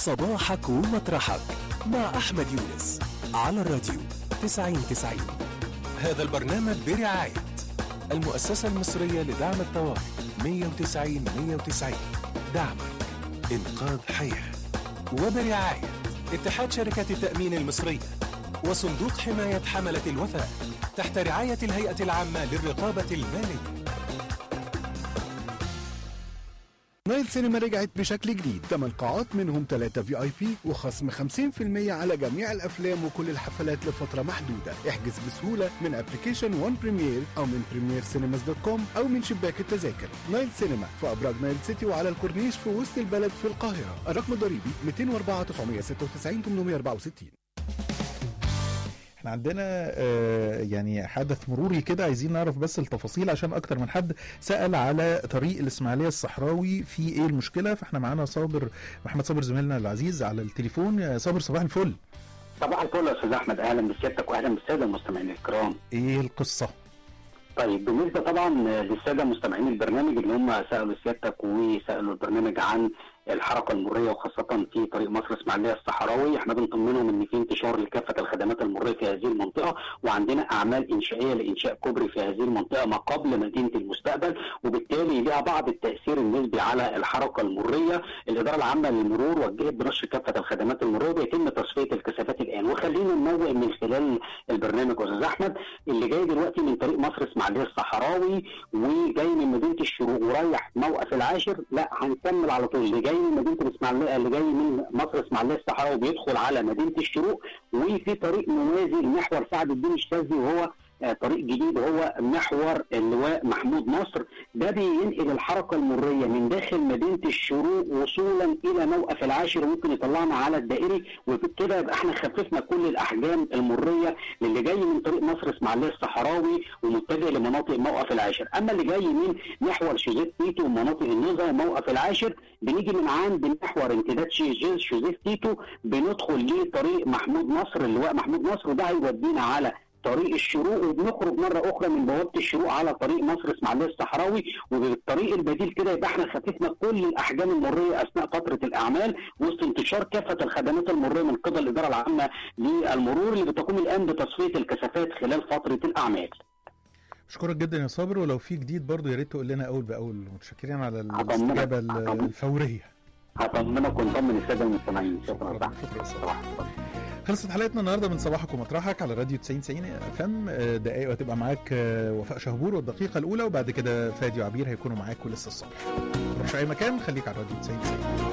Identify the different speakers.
Speaker 1: صباحك ومطرحك مع أحمد يونس على الراديو 9090 هذا البرنامج برعاية المؤسسة المصرية لدعم الطوارئ 190 190 دعمك إنقاذ حياة وبرعاية اتحاد شركة التأمين المصرية وصندوق حماية حملة الوفاء تحت رعاية الهيئة العامة للرقابة المالية
Speaker 2: نايل سينما رجعت بشكل جديد 8 قاعات منهم 3 في اي بي وخصم 50% على جميع الافلام وكل الحفلات لفتره محدوده احجز بسهوله من ابلكيشن وان بريمير او من بريمير سينماز دوت كوم او من شباك التذاكر نايل سينما في ابراج نايل سيتي وعلى الكورنيش في وسط البلد في القاهره الرقم الضريبي 204 996 864
Speaker 3: احنا عندنا آه، يعني حدث مروري كده عايزين نعرف بس التفاصيل عشان اكتر من حد سأل على طريق الاسماعيلية الصحراوي في ايه المشكلة فاحنا معانا صابر محمد صابر زميلنا العزيز على التليفون يا صابر صباح الفل
Speaker 4: صباح الفل يا استاذ احمد اهلا بسيادتك واهلا بالساده المستمعين الكرام
Speaker 3: ايه القصة
Speaker 4: طيب بالنسبه طبعا للساده مستمعين البرنامج اللي هم سالوا سيادتك وسالوا البرنامج عن الحركه المريه وخاصه في طريق مصر اسماعيليه الصحراوي احنا بنطمنهم ان في انتشار لكافه الخدمات المريه في هذه المنطقه وعندنا اعمال انشائيه لانشاء كوبري في هذه المنطقه ما قبل مدينه المستقبل وبالتالي لها بعض التاثير النسبي على الحركه المريه الاداره العامه للمرور وجهت بنشر كافه الخدمات المريه وبيتم تصفيه الكثافات الان وخلينا ننوه من خلال البرنامج يا استاذ احمد اللي جاي دلوقتي من طريق مصر اسماعيليه الصحراوي وجاي من مدينه الشروق ورايح موقف العاشر لا هنكمل على طول اللي جاي من مدينه الاسماعيليه اللي جاي من مصر اسماعيليه الصحراوي بيدخل على مدينه الشروق وفي طريق موازي لمحور سعد الدين الشاذلي وهو آه، طريق جديد هو محور اللواء محمود نصر ده بينقل الحركه المريه من داخل مدينه الشروق وصولا الى موقف العاشر وممكن يطلعنا على الدائري وبكده يبقى احنا خففنا كل الاحجام المريه للي جاي من طريق مصر اسماعيليه الصحراوي ومتجه لمناطق موقف العاشر اما اللي جاي من محور شوزيف تيتو ومناطق النزهه وموقف العاشر بنيجي من عند محور امتداد شيزيز شوزيف تيتو بندخل لطريق محمود نصر اللواء محمود نصر وده هيودينا على طريق الشروق وبنخرج مره اخرى من بوابه الشروق على طريق مصر اسماعيليه الصحراوي وبالطريق البديل كده يبقى احنا خففنا كل الاحجام المريه اثناء فتره الاعمال وسط انتشار كافه الخدمات المريه من قبل الاداره العامه للمرور اللي بتقوم الان بتصفيه الكثافات خلال فتره الاعمال.
Speaker 3: اشكرك جدا يا صابر ولو في جديد برضو يا ريت تقول لنا اول باول متشكرين على
Speaker 4: هطمنك.
Speaker 3: الاستجابة ال-
Speaker 4: هطمنك.
Speaker 3: الفورية
Speaker 4: هطمنك ونطمن الساده المستمعين شكرا
Speaker 3: شكرا
Speaker 4: صح
Speaker 3: شكرا
Speaker 4: صباح الفل.
Speaker 3: خلصت حلقتنا النهارده من صباحك ومطرحك على راديو 90 90 اف ام دقايق وهتبقى معاك آه، وفاء شهبور والدقيقه الاولى وبعد كده فادي وعبير هيكونوا معاك ولسه الصبح مش في اي مكان خليك على راديو 90 90